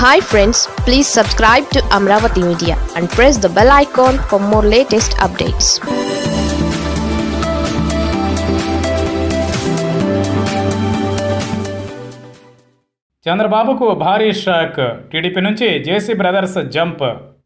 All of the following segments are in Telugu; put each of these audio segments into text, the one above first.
hi friends please subscribe to Amaravati media and press the bell icon for more latest updates చంద్రబాబుకు భారీ షాక్ టీడీపీ నుంచి జేసీ బ్రదర్స్ జంప్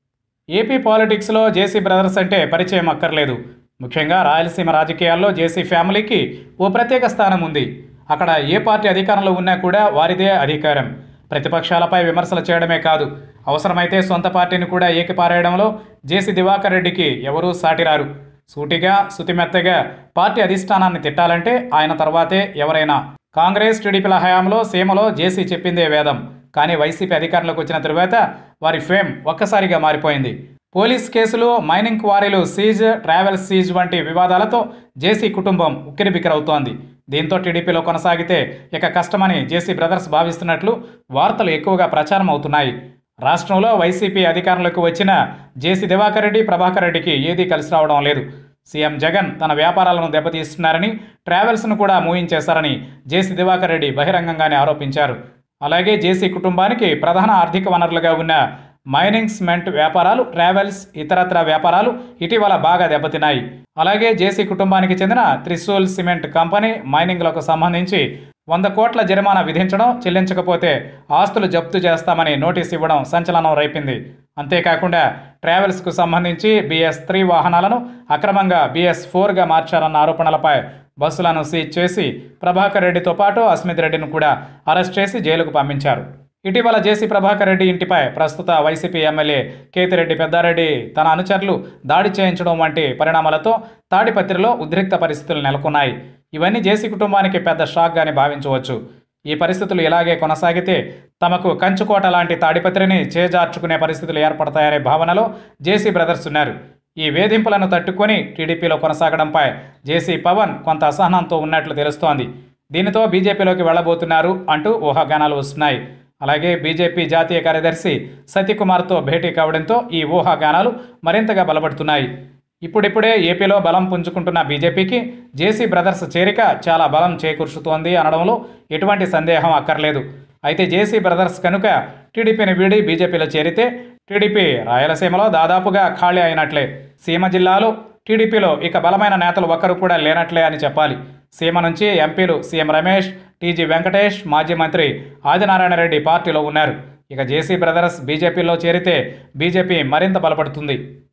ఏపీ పాలిటిక్స్లో జేసీ బ్రదర్స్ అంటే పరిచయం అక్కర్లేదు ముఖ్యంగా రాయలసీమ రాజకీయాల్లో జేసీ ఫ్యామిలీకి ఓ ప్రత్యేక స్థానం ఉంది అక్కడ ఏ పార్టీ అధికారంలో ఉన్నా కూడా వారిదే అధికారం ప్రతిపక్షాలపై విమర్శలు చేయడమే కాదు అవసరమైతే సొంత పార్టీని కూడా ఏకిపారేయడంలో జేసీ దివాకర్ రెడ్డికి ఎవరూ సాటిరారు సూటిగా సుతిమెత్తగా పార్టీ అధిష్టానాన్ని తిట్టాలంటే ఆయన తర్వాతే ఎవరైనా కాంగ్రెస్ టీడీపీల హయాంలో సీమలో జేసీ చెప్పిందే వేదం కానీ వైసీపీ అధికారంలోకి వచ్చిన తరువాత వారి ఫేమ్ ఒక్కసారిగా మారిపోయింది పోలీస్ కేసులు మైనింగ్ క్వారీలు సీజ్ ట్రావెల్ సీజ్ వంటి వివాదాలతో జేసీ కుటుంబం ఉక్కిరిబిక్కిరవుతోంది దీంతో టీడీపీలో కొనసాగితే ఇక కష్టమని జేసీ బ్రదర్స్ భావిస్తున్నట్లు వార్తలు ఎక్కువగా ప్రచారం అవుతున్నాయి రాష్ట్రంలో వైసీపీ అధికారంలోకి వచ్చిన జేసీ దివాకర్ రెడ్డి ప్రభాకర్ రెడ్డికి ఏదీ కలిసి రావడం లేదు సీఎం జగన్ తన వ్యాపారాలను దెబ్బతీస్తున్నారని ట్రావెల్స్ను కూడా మూయించేశారని జేసీ దివాకర్ రెడ్డి బహిరంగంగానే ఆరోపించారు అలాగే జేసీ కుటుంబానికి ప్రధాన ఆర్థిక వనరులుగా ఉన్న మైనింగ్ సిమెంట్ వ్యాపారాలు ట్రావెల్స్ ఇతరత్ర వ్యాపారాలు ఇటీవల బాగా దెబ్బతిన్నాయి అలాగే జేసీ కుటుంబానికి చెందిన త్రిశూల్ సిమెంట్ కంపెనీ మైనింగ్లకు సంబంధించి వంద కోట్ల జరిమానా విధించడం చెల్లించకపోతే ఆస్తులు జప్తు చేస్తామని నోటీస్ ఇవ్వడం సంచలనం రేపింది అంతేకాకుండా ట్రావెల్స్కు సంబంధించి బిఎస్ త్రీ వాహనాలను అక్రమంగా బిఎస్ ఫోర్గా మార్చారన్న ఆరోపణలపై బస్సులను సీజ్ చేసి ప్రభాకర్ రెడ్డితో పాటు అస్మిత్ రెడ్డిని కూడా అరెస్ట్ చేసి జైలుకు పంపించారు ఇటీవల జేసీ ప్రభాకర్ రెడ్డి ఇంటిపై ప్రస్తుత వైసీపీ ఎమ్మెల్యే కేతిరెడ్డి పెద్దారెడ్డి తన అనుచరులు దాడి చేయించడం వంటి పరిణామాలతో తాడిపత్రిలో ఉద్రిక్త పరిస్థితులు నెలకొన్నాయి ఇవన్నీ జేసీ కుటుంబానికి పెద్ద షాక్గానే భావించవచ్చు ఈ పరిస్థితులు ఇలాగే కొనసాగితే తమకు కంచుకోట లాంటి తాడిపత్రిని చేజార్చుకునే పరిస్థితులు ఏర్పడతాయనే భావనలో జేసీ బ్రదర్స్ ఉన్నారు ఈ వేధింపులను తట్టుకొని టీడీపీలో కొనసాగడంపై జేసీ పవన్ కొంత అసహనంతో ఉన్నట్లు తెలుస్తోంది దీనితో బీజేపీలోకి వెళ్లబోతున్నారు అంటూ ఊహాగానాలు వస్తున్నాయి అలాగే బీజేపీ జాతీయ కార్యదర్శి సత్యకుమార్తో భేటీ కావడంతో ఈ ఊహాగానాలు మరింతగా బలపడుతున్నాయి ఇప్పుడిప్పుడే ఏపీలో బలం పుంజుకుంటున్న బీజేపీకి జేసీ బ్రదర్స్ చేరిక చాలా బలం చేకూర్చుతోంది అనడంలో ఎటువంటి సందేహం అక్కర్లేదు అయితే జేసీ బ్రదర్స్ కనుక టీడీపీని వీడి బీజేపీలో చేరితే టీడీపీ రాయలసీమలో దాదాపుగా ఖాళీ అయినట్లే సీమ జిల్లాలో టీడీపీలో ఇక బలమైన నేతలు ఒక్కరు కూడా లేనట్లే అని చెప్పాలి సీమ నుంచి ఎంపీలు సీఎం రమేష్ టీజీ వెంకటేష్ మాజీ మంత్రి ఆదినారాయణ రెడ్డి పార్టీలో ఉన్నారు ఇక జేసీ బ్రదర్స్ బీజేపీలో చేరితే బీజేపీ మరింత బలపడుతుంది